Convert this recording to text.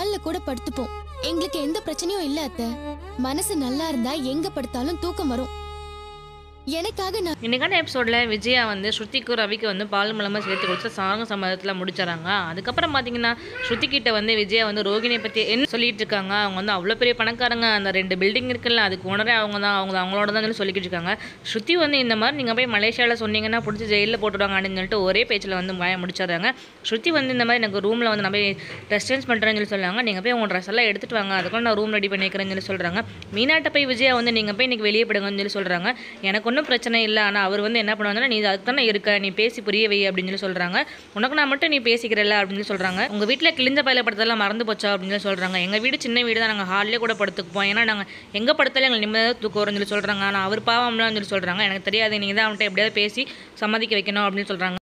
ஹால்ல கூட படுத்துப்போம் எங்களுக்கு எந்த பிரச்சனையும் இல்ல அத்தை மனசு நல்லா இருந்தா எங்க படுத்தாலும் தூக்கம் வரும் எனக்காக நான் இன்னைக்கான எபிசோடில் விஜயா வந்து ஸ்ருதிக்கும் ரவிக்கு வந்து பால் மூலமாக சேர்த்து கொடுத்து சாங்க சம்மதத்தில் முடிச்சாராங்க அதுக்கப்புறம் பார்த்தீங்கன்னா ஸ்ருதி கிட்ட வந்து விஜயா வந்து ரோகிணியை பற்றி என்ன சொல்லிட்டு இருக்காங்க அவங்க வந்து அவ்வளோ பெரிய பணக்காரங்க அந்த ரெண்டு பில்டிங் இருக்குல்ல அதுக்கு ஓனரே அவங்க தான் அவங்க அவங்களோட தான் சொல்லி சொல்லிக்கிட்டு இருக்காங்க ஸ்ருதி வந்து இந்த மாதிரி நீங்கள் போய் மலேசியாவில் சொன்னீங்கன்னா பிடிச்சி ஜெயிலில் போட்டுடுவாங்க அப்படின்னு சொல்லிட்டு ஒரே பேச்சில் வந்து வாய முடிச்சிடுறாங்க ஸ்ருதி வந்து இந்த மாதிரி எனக்கு ரூமில் வந்து நான் போய் ட்ரெஸ் சேஞ்ச் பண்ணுறேன்னு சொல்லி சொல்லுவாங்க நீங்கள் போய் உங்கள் ட்ரெஸ் எல்லாம் எடுத்துட்டு வாங்க அதுக்கும் நான் ரூம் ரெடி பண்ணி வைக்கிறேன்னு சொல்லி சொல்கிறாங்க மீனாட்ட போய் விஜயா வந்து நீங்கள் போய் இன்னைக்கு வெளியே போடுங்கன்னு சொல்லி சொல்கிறாங்க எனக்கு ஒன்றும் பிரச்சனை இல்லை ஆனால் அவர் வந்து என்ன பண்ணுவாங்கன்னா நீ அதுக்கு தானே இருக்க நீ பேசி புரிய வை அப்படின்னு சொல்லி சொல்கிறாங்க உனக்கு நான் மட்டும் நீ பேசிக்கிறல்ல அப்படின்னு சொல்லி சொல்கிறாங்க உங்கள் வீட்டில் கிழிஞ்ச பயில படுத்ததெல்லாம் மறந்து போச்சா அப்படின்னு சொல்லி சொல்கிறாங்க எங்கள் வீடு சின்ன வீடு தான் நாங்கள் ஹாலிலே கூட படுத்துக்குப்போம் ஏன்னா நாங்கள் எங்கே படுத்தாலும் எங்களுக்கு நிம்மதியாக தூக்கம் வரும்னு சொல்லி சொல்கிறாங்க ஆனால் அவர் பாவம்லாம் சொல்லி சொல்கிறாங்க எனக்கு தெரியாது நீங்கள் தான் அவன்கிட்ட எப்படியாவது பேசி சம்மதிக்க வைக்கணும் அப்படின்னு சொல்கிறாங்க